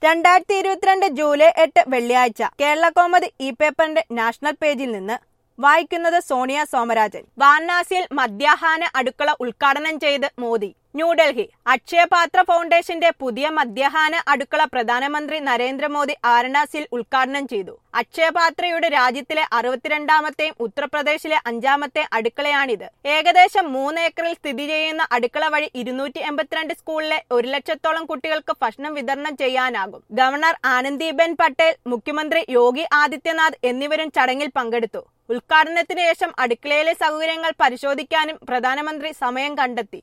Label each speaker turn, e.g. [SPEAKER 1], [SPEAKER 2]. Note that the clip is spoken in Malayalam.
[SPEAKER 1] രണ്ടായിരത്തി ഇരുപത്തിരണ്ട് ജൂലൈ എട്ട് വെള്ളിയാഴ്ച കേരള കോമതി ഇ പേപ്പറിന്റെ നാഷണൽ പേജിൽ നിന്ന് വായിക്കുന്നത് സോണിയ സോമരാജൻ വാരണാസിയിൽ മധ്യാഹ്ന അടുക്കള ഉദ്ഘാടനം ചെയ്ത് മോദി ന്യൂഡൽഹി അക്ഷയപാത്ര ഫൗണ്ടേഷന്റെ പുതിയ മധ്യാഹ്ന അടുക്കള പ്രധാനമന്ത്രി നരേന്ദ്രമോദി വാരണാസിയിൽ ഉദ്ഘാടനം ചെയ്തു അക്ഷയപാത്രയുടെ രാജ്യത്തിലെ അറുപത്തിരണ്ടാമത്തെയും ഉത്തർപ്രദേശിലെ അഞ്ചാമത്തെ അടുക്കളയാണിത് ഏകദേശം മൂന്ന് ഏക്കറിൽ സ്ഥിതി ചെയ്യുന്ന അടുക്കള വഴി ഇരുന്നൂറ്റി എൺപത്തിരണ്ട് സ്കൂളിലെ ഒരു ലക്ഷത്തോളം കുട്ടികൾക്ക് ഭക്ഷണം വിതരണം ചെയ്യാനാകും ഗവർണർ ആനന്ദിബെൻ പട്ടേൽ മുഖ്യമന്ത്രി യോഗി ആദിത്യനാഥ് എന്നിവരും ചടങ്ങിൽ പങ്കെടുത്തു ഉദ്ഘാടനത്തിന് ശേഷം അടുക്കളയിലെ സൗകര്യങ്ങൾ പരിശോധിക്കാനും പ്രധാനമന്ത്രി സമയം കണ്ടെത്തി